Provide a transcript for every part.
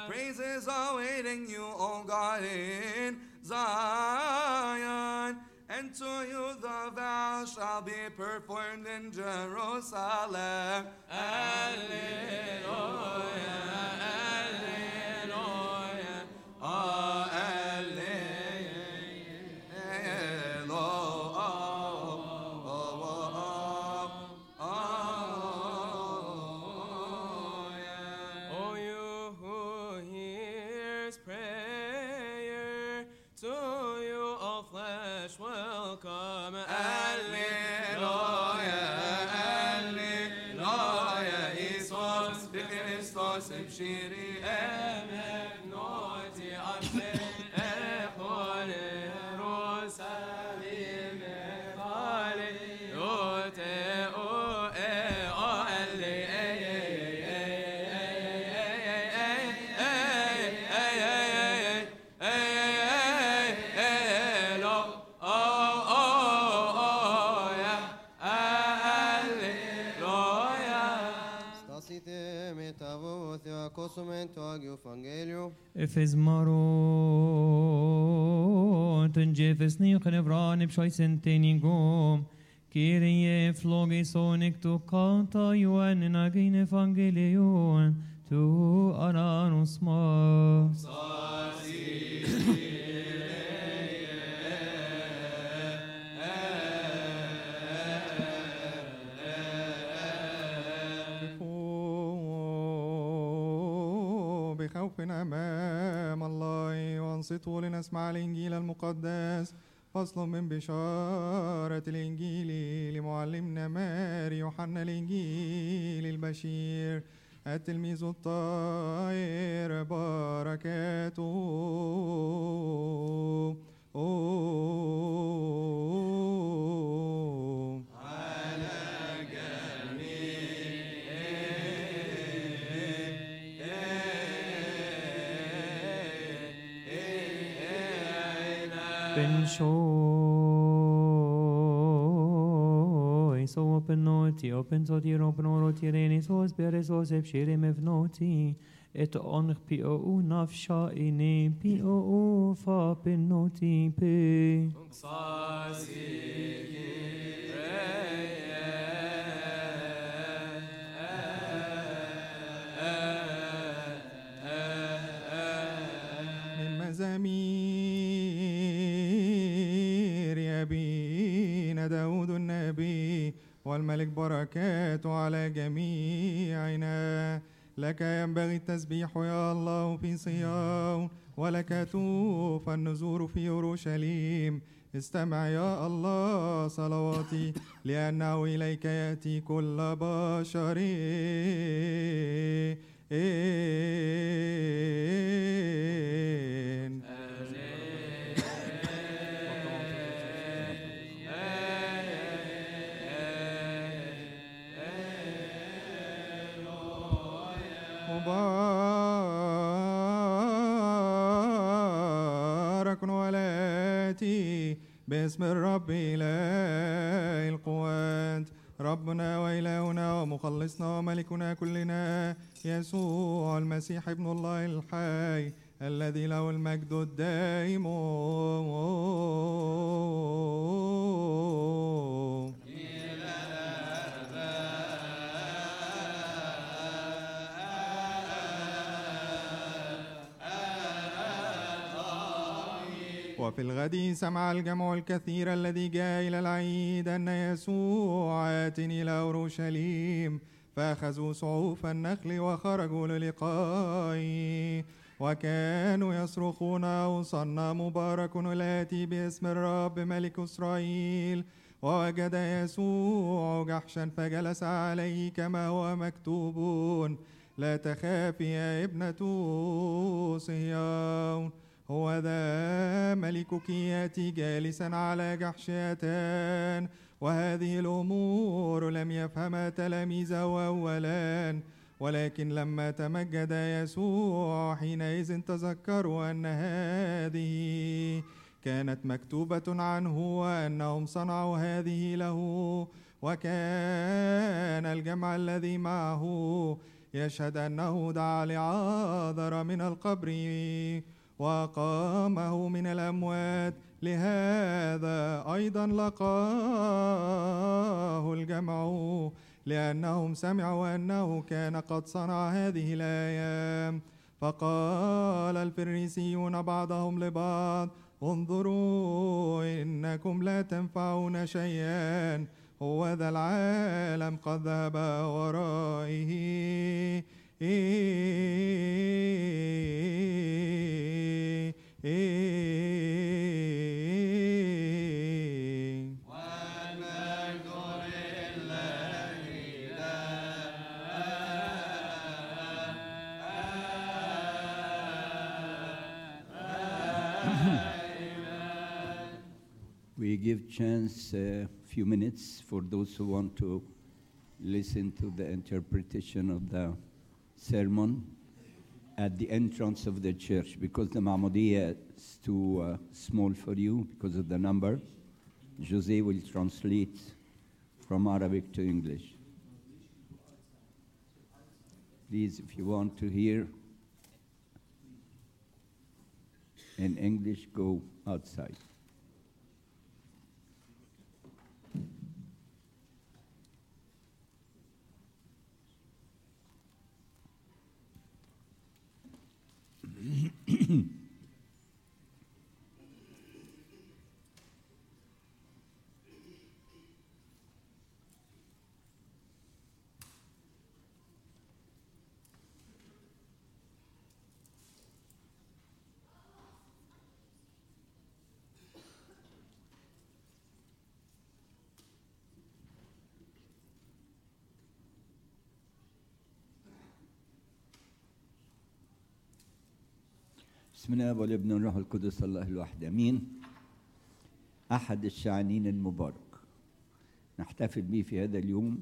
Praises awaiting you, O God, in Zion. And to you the vow shall be performed in Jerusalem. Alleluia, Alleluia, Alleluia. O you who hears prayer, to you all flesh will come. Alleluia, Alleluia, Iisus Christos Ibshiri Noti amen, echol Jerusalem, echale, yote o e o alle, ey, ey, ey, ey, ey, ey, ey, ey, ey, ey, ey, ey, ey, lo, oh, oh, oh, yeah, Alleluia. Stasite metavo theo cosumento agio evangelio. Efes marot en jefes ni khnevran bshoy sentenigom Kyrie flogisonic tu kanta yuan in agin evangelion tu aranus ma قفوا بخوف أمام الله وانصتوا لنسمع الإنجيل المقدس فصل من بشارة الإنجيل لمعلمنا ماري يوحنا الإنجيل البشير التلميذ الطاهر بركاته Ben shoy so open noti open so ti open oro ti reni so spere so sep shire mev noti et on pi o u nafsha ini pi o u fa pen noti pe من مزامير أبينا داود النبي والملك بركاته على جميعنا لك ينبغي التسبيح يا الله في صيام ولك توفى النزور في أورشليم استمع يا الله صلواتي لأنه إليك يأتي كل بشر مبارك ولاتي باسم الرب إله القوات ربنا وإلهنا ومخلصنا وملكنا كلنا يسوع المسيح ابن الله الحي الذي له المجد الدائم وفي الغد سمع الجمع الكثير الذي جاء إلى العيد أن يسوع آت إلى أورشليم فأخذوا صعوف النخل وخرجوا للقائه وكانوا يصرخون أوصنا مبارك الآتي باسم الرب ملك إسرائيل ووجد يسوع جحشا فجلس عليه كما هو مكتوب لا تخافي يا ابنة صهيون هو ذا ملكك ياتي جالسا على جحشيتان وهذه الأمور لم يفهمها تلاميذه أولا ولكن لما تمجد يسوع حينئذ تذكروا أن هذه كانت مكتوبة عنه وأنهم صنعوا هذه له وكان الجمع الذي معه يشهد أنه دعا لعاذر من القبر وقامه من الأموات لهذا أيضا لقاه الجمع لأنهم سمعوا أنه كان قد صنع هذه الآيام فقال الفريسيون بعضهم لبعض انظروا إنكم لا تنفعون شيئا هو ذا العالم قد ذهب ورائه We give chance a few minutes for those who want to listen to the interpretation of the sermon at the entrance of the church because the Mahmoudiyya is too uh, small for you because of the number. Jose will translate from Arabic to English. Please, if you want to hear in English, go outside. بسم الله والابن والروح القدس الله الواحد امين احد الشعانين المبارك نحتفل به في هذا اليوم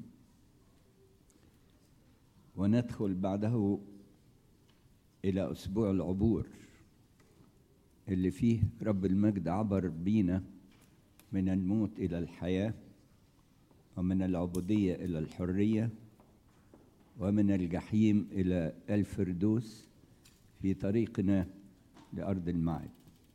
وندخل بعده الى اسبوع العبور اللي فيه رب المجد عبر بينا من الموت الى الحياه ومن العبوديه الى الحريه ومن الجحيم الى الفردوس في طريقنا لأرض المعاد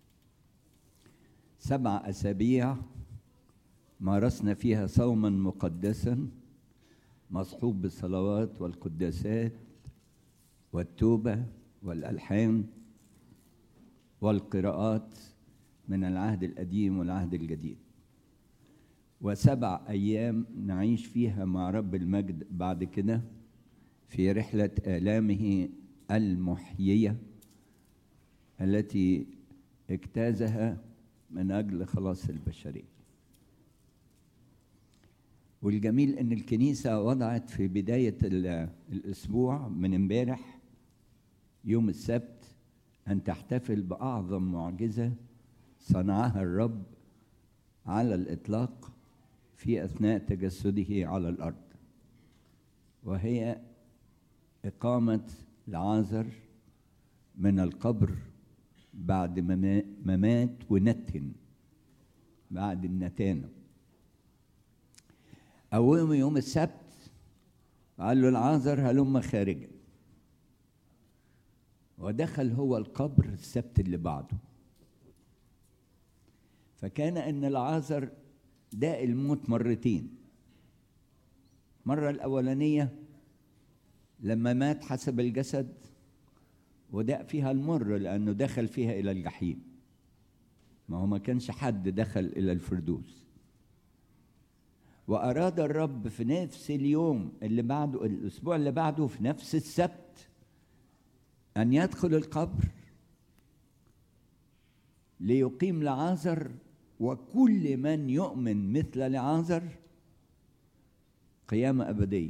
سبع أسابيع مارسنا فيها صوما مقدسا مصحوب بالصلوات والقداسات والتوبة والألحان والقراءات من العهد القديم والعهد الجديد وسبع أيام نعيش فيها مع رب المجد بعد كده في رحلة آلامه المحييه التي اجتازها من اجل خلاص البشريه والجميل ان الكنيسه وضعت في بدايه الاسبوع من امبارح يوم السبت ان تحتفل باعظم معجزه صنعها الرب على الاطلاق في اثناء تجسده على الارض وهي اقامه العازر من القبر بعد ما مات ونتن بعد النتانة قومه يوم السبت قال له العازر هلم خارجا ودخل هو القبر السبت اللي بعده فكان ان العازر داء الموت مرتين مرة الأولانية لما مات حسب الجسد وداء فيها المر لأنه دخل فيها إلى الجحيم ما هو ما كانش حد دخل إلى الفردوس وأراد الرب في نفس اليوم اللي بعده الأسبوع اللي بعده في نفس السبت أن يدخل القبر ليقيم لعازر وكل من يؤمن مثل لعازر قيامة أبدية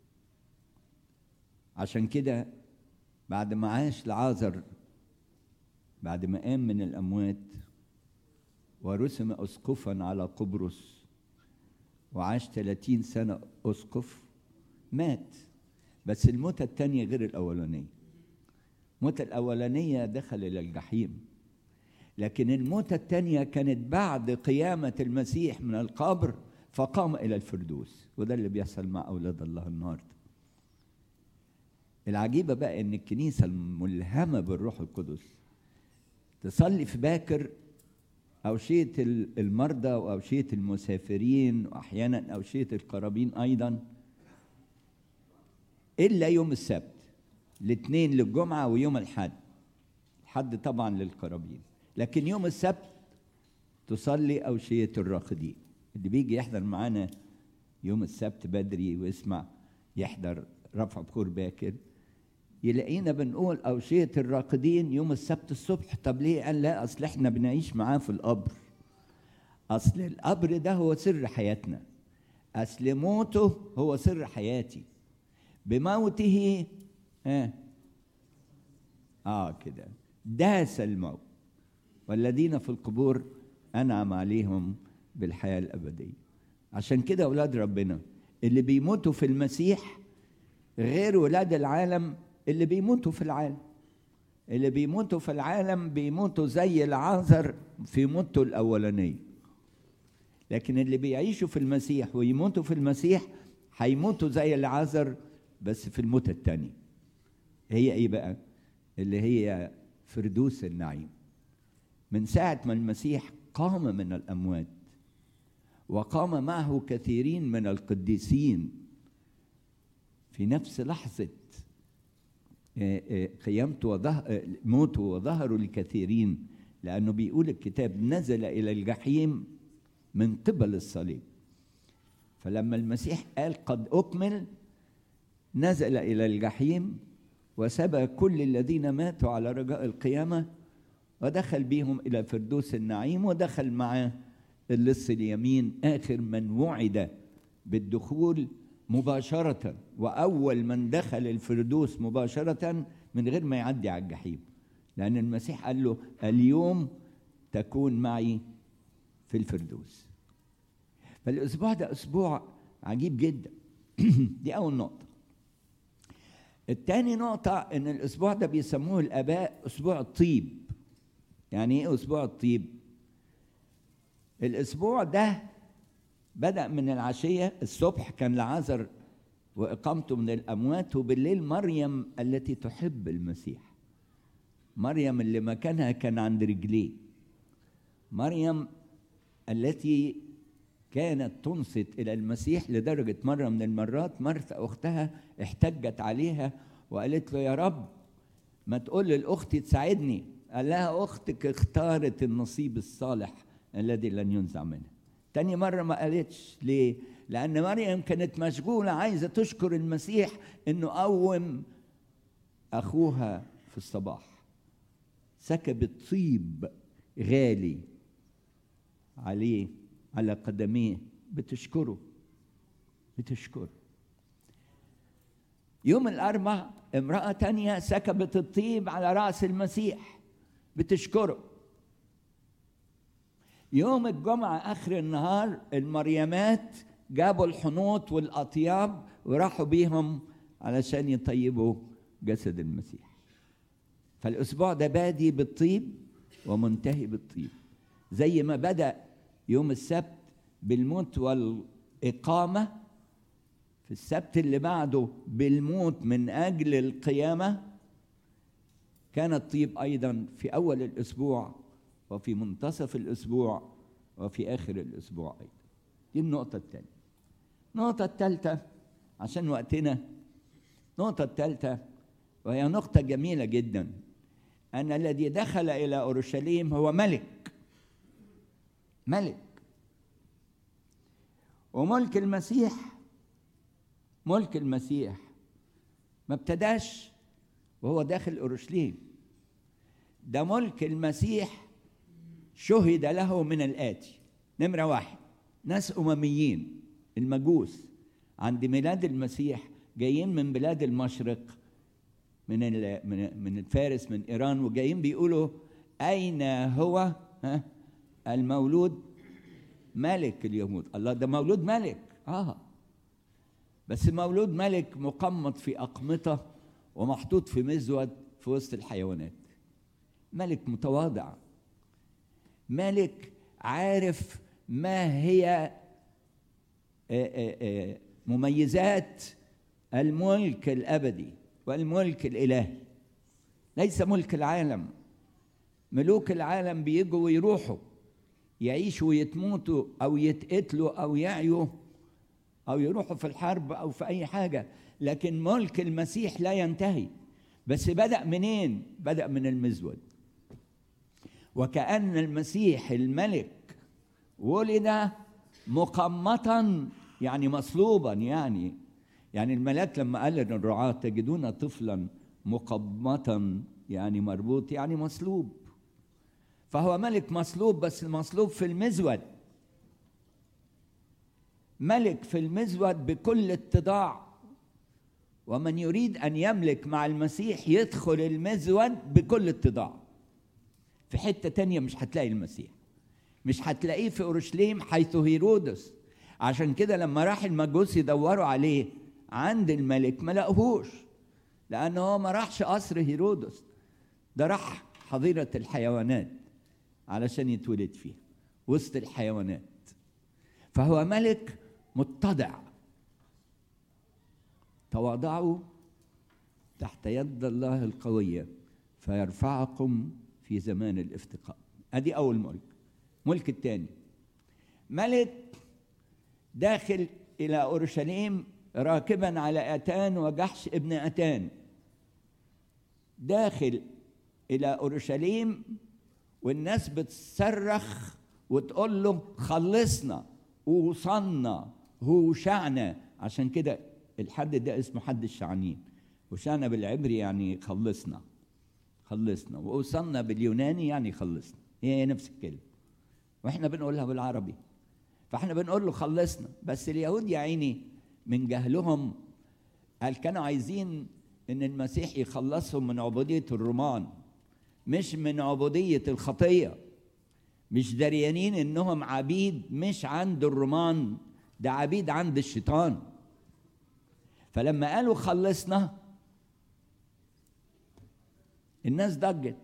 عشان كده بعد ما عاش لعازر بعد ما قام من الأموات ورسم أسقفا على قبرص وعاش 30 سنة أسقف مات بس الموتة التانية غير الأولانية الموتة الأولانية دخل إلى الجحيم لكن الموتة التانية كانت بعد قيامة المسيح من القبر فقام إلى الفردوس وده اللي بيحصل مع أولاد الله النهاردة العجيبة بقى إن الكنيسة الملهمة بالروح القدس تصلي في باكر أوشية ال- المرضى وأوشية المسافرين وأحيانا أوشية القرابين أيضا إلا يوم السبت الاثنين للجمعة ويوم الحد الحد طبعا للقرابين لكن يوم السبت تصلي أوشية الراقدين اللي بيجي يحضر معانا يوم السبت بدري ويسمع يحضر رفع بخور باكر يلاقينا بنقول أوشية الراقدين يوم السبت الصبح طب ليه قال لا أصل احنا بنعيش معاه في القبر أصل القبر ده هو سر حياتنا أصل موته هو سر حياتي بموته آه, آه كده داس الموت والذين في القبور أنعم عليهم بالحياة الأبدية عشان كده أولاد ربنا اللي بيموتوا في المسيح غير ولاد العالم اللي بيموتوا في العالم اللي بيموتوا في العالم بيموتوا زي العازر في موته الأولانية لكن اللي بيعيشوا في المسيح ويموتوا في المسيح هيموتوا زي العازر بس في الموتة التانية هي ايه بقى اللي هي فردوس النعيم من ساعة ما المسيح قام من الأموات وقام معه كثيرين من القديسين في نفس لحظة آه، آه، قيامته وظه... آه، موته وظهروا لكثيرين لأنه بيقول الكتاب نزل إلى الجحيم من قبل الصليب فلما المسيح قال قد أكمل نزل إلى الجحيم وسبى كل الذين ماتوا على رجاء القيامة ودخل بهم إلى فردوس النعيم ودخل معاه اللص اليمين آخر من وعد بالدخول مباشرة وأول من دخل الفردوس مباشرة من غير ما يعدي على الجحيم لأن المسيح قال له اليوم تكون معي في الفردوس فالأسبوع ده أسبوع عجيب جدا دي أول نقطة التاني نقطة إن الأسبوع ده بيسموه الآباء أسبوع الطيب يعني إيه أسبوع الطيب؟ الأسبوع ده بدأ من العشية الصبح كان لعازر وإقامته من الأموات وبالليل مريم التي تحب المسيح مريم اللي مكانها كان عند رجليه مريم التي كانت تنصت إلى المسيح لدرجة مرة من المرات مرثا أختها احتجت عليها وقالت له يا رب ما تقول للأخت تساعدني قال لها أختك اختارت النصيب الصالح الذي لن ينزع منها تاني مرة ما قالتش ليه؟ لأن مريم كانت مشغولة عايزة تشكر المسيح إنه قوم أخوها في الصباح سكبت طيب غالي عليه على قدميه بتشكره بتشكره يوم الأربع امرأة تانية سكبت الطيب على رأس المسيح بتشكره يوم الجمعة آخر النهار المريمات جابوا الحنوط والأطياب وراحوا بيهم علشان يطيبوا جسد المسيح فالأسبوع ده بادي بالطيب ومنتهي بالطيب زي ما بدأ يوم السبت بالموت والإقامة في السبت اللي بعده بالموت من أجل القيامة كان الطيب أيضا في أول الأسبوع وفي منتصف الأسبوع وفي آخر الأسبوع أيضا دي النقطة الثانية النقطة الثالثة عشان وقتنا النقطة الثالثة وهي نقطة جميلة جدا أن الذي دخل إلى أورشليم هو ملك ملك وملك المسيح ملك المسيح ما ابتداش وهو داخل اورشليم ده ملك المسيح شهد له من الاتي نمره واحد ناس امميين المجوس عند ميلاد المسيح جايين من بلاد المشرق من من من الفارس من ايران وجايين بيقولوا اين هو ها المولود ملك اليهود الله ده مولود ملك اه بس مولود ملك مقمط في أقمطة ومحطوط في مزود في وسط الحيوانات ملك متواضع ملك عارف ما هي مميزات الملك الأبدي والملك الالهي ليس ملك العالم ملوك العالم بيجوا ويروحوا يعيشوا ويتموتوا او يتقتلوا او يعيوا او يروحوا في الحرب او في اي حاجه لكن ملك المسيح لا ينتهي بس بدا منين بدا من المزود وكان المسيح الملك ولد مقمطا يعني مصلوبا يعني يعني الملاك لما قال للرعاة تجدون طفلا مقمطا يعني مربوط يعني مصلوب فهو ملك مصلوب بس مصلوب في المزود ملك في المزود بكل اتضاع ومن يريد ان يملك مع المسيح يدخل المزود بكل اتضاع في حته تانية مش هتلاقي المسيح مش هتلاقيه في اورشليم حيث هيرودس عشان كده لما راح المجوس يدوروا عليه عند الملك ما لقوهوش لانه هو ما راحش قصر هيرودس ده راح حظيره الحيوانات علشان يتولد فيها وسط الحيوانات فهو ملك متضع تواضعوا تحت يد الله القويه فيرفعكم في زمان الافتقار ادي اول ملك ملك الثاني ملك داخل الى اورشليم راكبا على اتان وجحش ابن اتان داخل الى اورشليم والناس بتصرخ وتقول له خلصنا وصلنا هوشعنا عشان كده الحد ده اسمه حد الشعنين هوشعنا بالعبري يعني خلصنا خلصنا ووصلنا باليوناني يعني خلصنا هي نفس الكلمه واحنا بنقولها بالعربي فاحنا بنقول له خلصنا بس اليهود يا عيني من جهلهم قال كانوا عايزين ان المسيح يخلصهم من عبوديه الرومان مش من عبوديه الخطيه مش دريانين انهم عبيد مش عند الرومان ده عبيد عند الشيطان فلما قالوا خلصنا الناس ضجت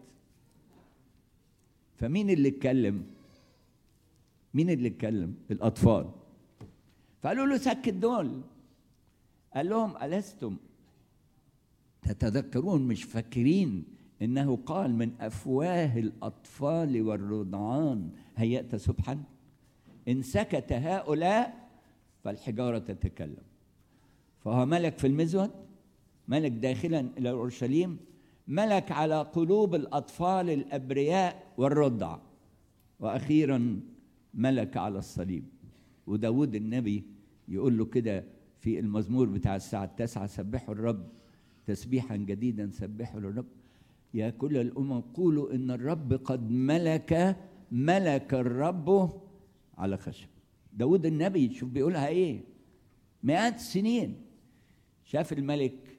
فمين اللي اتكلم مين اللي اتكلم الاطفال فقالوا له سكت دول قال لهم ألستم تتذكرون مش فاكرين انه قال من افواه الاطفال والرضعان هيأت سبحان ان سكت هؤلاء فالحجاره تتكلم فهو ملك في المزود ملك داخلا الى اورشليم ملك على قلوب الاطفال الابرياء والرضع واخيرا ملك على الصليب وداود النبي يقول له كده في المزمور بتاع الساعة التاسعة سبحوا الرب تسبيحا جديدا سبحوا للرب يا كل الأمم قولوا إن الرب قد ملك ملك الرب على خشب داود النبي شوف بيقولها إيه مئات السنين شاف الملك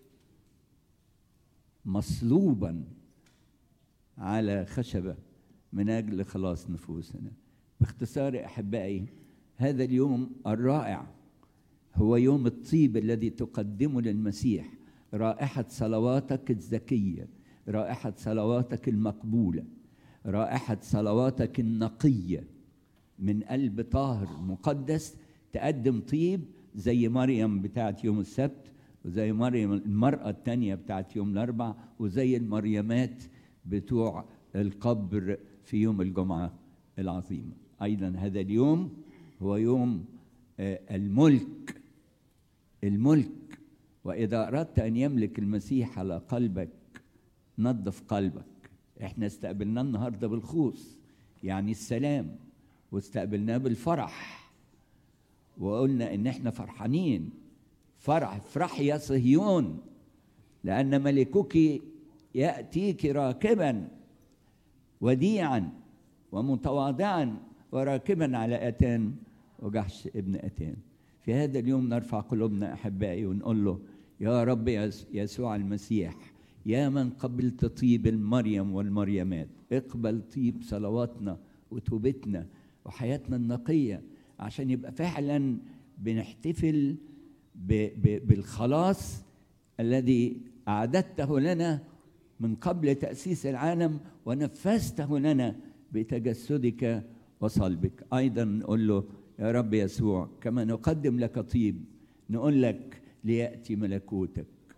مصلوبا على خشبة من أجل خلاص نفوسنا باختصار أحبائي هذا اليوم الرائع هو يوم الطيب الذي تقدمه للمسيح رائحة صلواتك الزكية رائحة صلواتك المقبولة رائحة صلواتك النقية من قلب طاهر مقدس تقدم طيب زي مريم بتاعت يوم السبت وزي مريم المرأة التانية بتاعت يوم الأربع وزي المريمات بتوع القبر في يوم الجمعة العظيمة أيضا هذا اليوم هو يوم الملك الملك وإذا أردت أن يملك المسيح على قلبك نظف قلبك احنا استقبلناه النهارده بالخوص يعني السلام واستقبلناه بالفرح وقلنا ان احنا فرحانين فرح افرح يا صهيون لان ملكك ياتيك راكبا وديعا ومتواضعا وراكبا على اتان وجحش ابن اتان في هذا اليوم نرفع قلوبنا احبائي ونقول له يا رب يسوع المسيح يا من قبلت طيب المريم والمريمات اقبل طيب صلواتنا وتوبتنا وحياتنا النقيه عشان يبقى فعلا بنحتفل ب ب بالخلاص الذي اعددته لنا من قبل تاسيس العالم ونفذته لنا بتجسدك وصلبك ايضا نقول له يا رب يسوع كما نقدم لك طيب نقول لك لياتي ملكوتك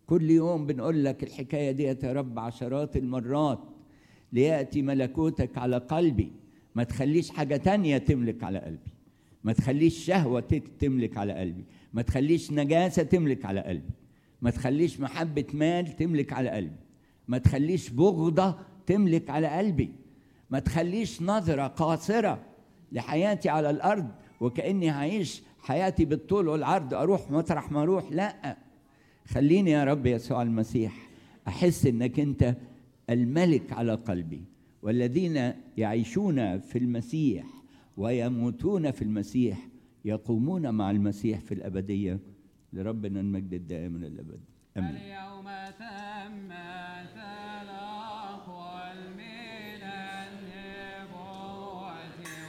كل يوم بنقول لك الحكاية دي يا رب عشرات المرات ليأتي ملكوتك على قلبي ما تخليش حاجة تانية تملك على قلبي ما تخليش شهوة تك- تملك على قلبي ما تخليش نجاسة تملك على قلبي ما تخليش محبة مال تملك على قلبي ما تخليش بغضة تملك على قلبي ما تخليش نظرة قاصرة لحياتي على الأرض وكأني هعيش حياتي بالطول والعرض أروح مطرح ما أروح لا خليني يا رب يسوع المسيح أحس إنك أنت الملك على قلبي والذين يعيشون في المسيح ويموتون في المسيح يقومون مع المسيح في الأبدية لربنا المجد الدائم إلى الأبد آمين اليوم تمت الأقوال من النبوة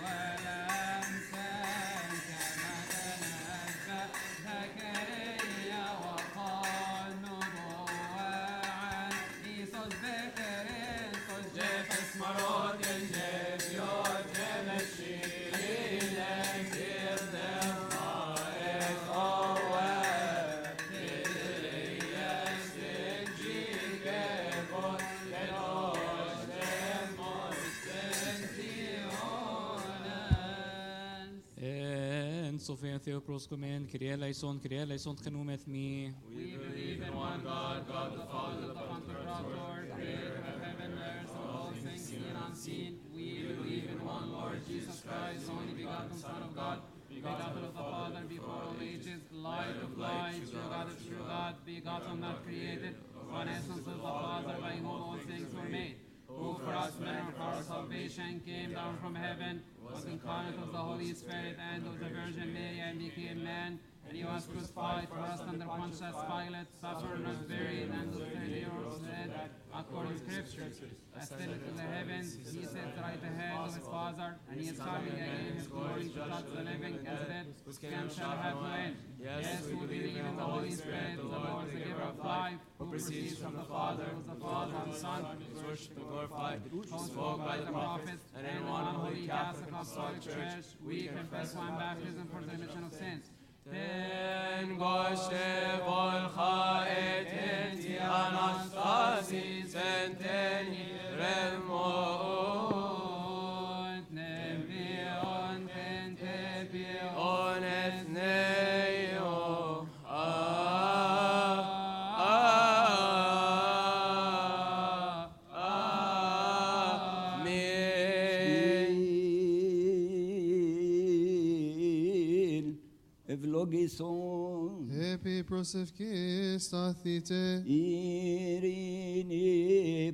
والأمثال كما تنبأ زكريا وقال نبوة عن إيسوس بكر صجف اسم رود الجيب يوجب الشيرين لكير دمائك أول En Sofia Theoproscomen, Kyrie eleison, Kyrie eleison, genometh me. We believe in one God, God the Father, the Pantocrator, creator of heaven and earth, and all things seen and unseen. We believe in one Lord Jesus Christ, only begotten Son of God, begotten of the Father before all ages, light of light, true God of true God, begotten, not created, one essence of the Father, by whom all things were made. Who for us men of our salvation came down from heaven, was incarnate of the Holy Spirit and of the Virgin Mary, and became man. And he was crucified for us under Pontius Pilate, suffered, was buried, and the third day rose dead, according to Scriptures. Ascended to the heavens, he sat right hand of his Father, and he is coming again in his glory to judge the living as the dead, whose kingdom shall have no end. Yes, who believe in the Holy Spirit, the Lord, the giver of life, who proceeds from the Father, who is the Father and Son, who is worshipped and glorified, who spoke by the prophets, and in one holy Catholic Apostolic Church, we confess one baptism for the remission of sins. Ten goște volha et enti anastasis centeni remout nevion tentepion et neo Il ευλογήσον Επί προσευχής σταθείτε, ειρήνη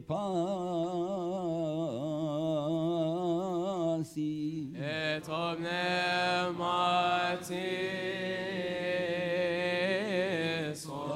πάση Et omnem